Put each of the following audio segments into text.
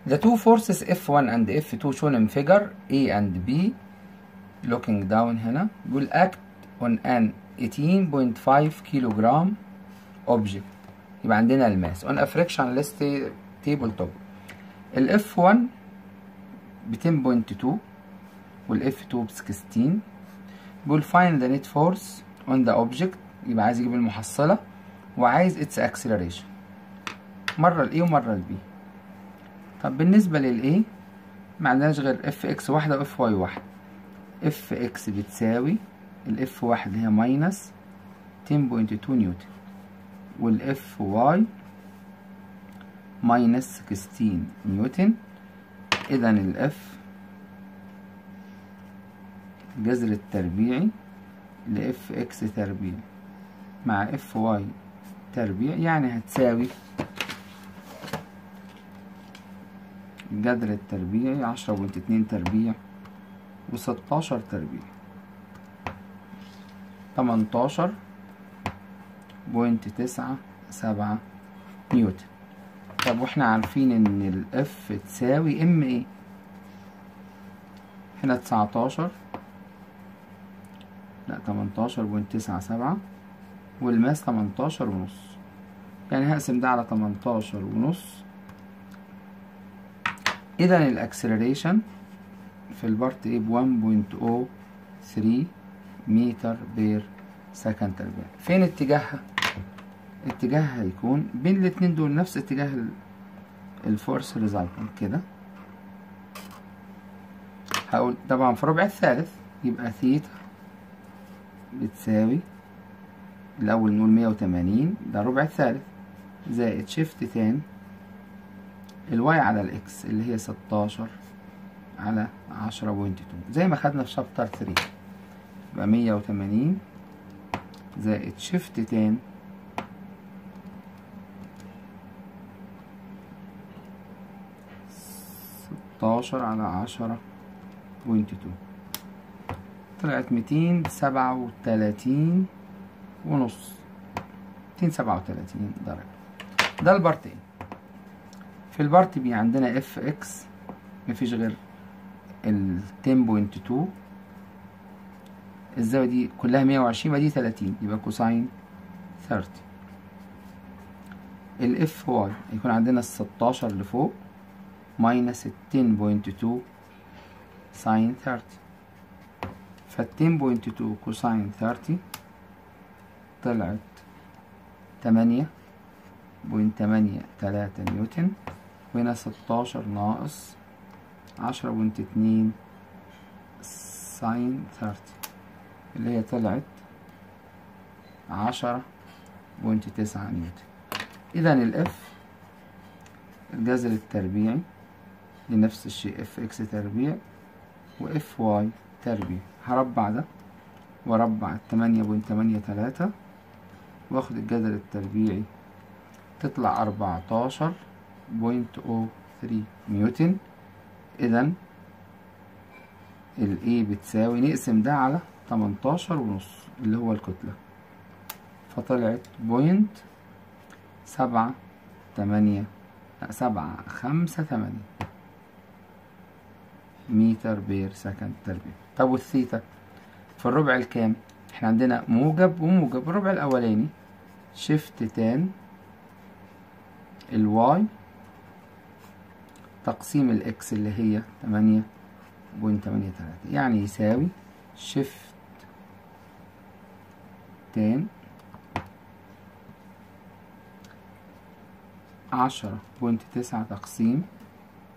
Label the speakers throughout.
Speaker 1: The two forces F1 and F2 shown in figure A and B looking down هنا will act on an 18.5 kilogram object يبقى عندنا الماس on a frictionless ta- tabletop ال F1 ب 10.2 وال F2 ب 16 بيقول find the net force on the object يبقى عايز يجيب المحصلة وعايز its acceleration مرة ال A ومرة ال B طب بالنسبة لل A ما عندناش غير اف اكس واحدة واف واي واحدة اف اكس بتساوي الاف واحد هي ماينس 10.2 نيوتن والاف واي ماينس 16 نيوتن اذا الاف الجذر التربيعي لاف اكس تربيع مع اف واي تربيع يعني هتساوي الجذر التربيعي عشرة بوينت اتنين تربيع وستاشر تربيع تمنتاشر بوينت تسعة سبعة نيوتن طب واحنا عارفين ان الاف تساوي ام ايه هنا تسعتاشر لا تمنتاشر بوينت تسعة سبعة والماس تمنتاشر ونص يعني هقسم ده على تمنتاشر ونص اذا الاكسلريشن في البارت ايه ب 1.03 متر بير سكند تربيع فين اتجاهها اتجاهها هيكون بين الاتنين دول نفس اتجاه ال- الفورس ريزلتنت كده هقول طبعا في ربع الثالث يبقى ثيتا بتساوي الاول نقول 180 ده ربع الثالث زائد شيفت تان الواي على الاكس اللي هي 16 على 10.2 زي ما خدنا في شابتر 3 يبقى 180 زائد شيفت تان ستاشر على عشرة بوينت تو طلعت ميتين سبعة وتلاتين ونص ميتين سبعة وتلاتين درجة ده البارت ايه في البارت بي عندنا اف اكس مفيش غير ال 10.2 الزاوية دي كلها 120 يبقى دي 30 يبقى كوساين 30 الاف واي يكون عندنا ال 16 اللي فوق ماينس ال 10.2 ساين 30 فال 10.2 كوساين 30 طلعت 8 بوينت تمانية تلاتة نيوتن وهنا ستاشر ناقص عشرة بوينت اتنين ساين ثيرتي اللي هي طلعت عشرة بوينت تسعة نيوتن إذا الإف الجذر التربيعي لنفس الشيء اف اكس تربيع واف واي تربيع هربع ده واربع التمانية بوينت تمانية تلاتة واخد الجذر التربيعي تطلع أربعتاشر بوينت أو ثري نيوتن إذا ال A بتساوي نقسم ده على تمنتاشر ونص اللي هو الكتلة فطلعت بوينت سبعة تمانية لا سبعة خمسة تمانية متر بير سكند تربيع طب والثيتا في الربع الكام احنا عندنا موجب وموجب الربع الأولاني شيفت تان الواي تقسيم الاكس اللي هي تمانية بوينت تمانية تلاتة يعني يساوي شيفت تان عشرة بوينت تسعة تقسيم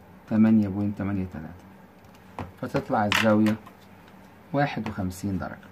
Speaker 1: تمانية بوينت تمانية تلاتة فتطلع الزاوية واحد وخمسين درجة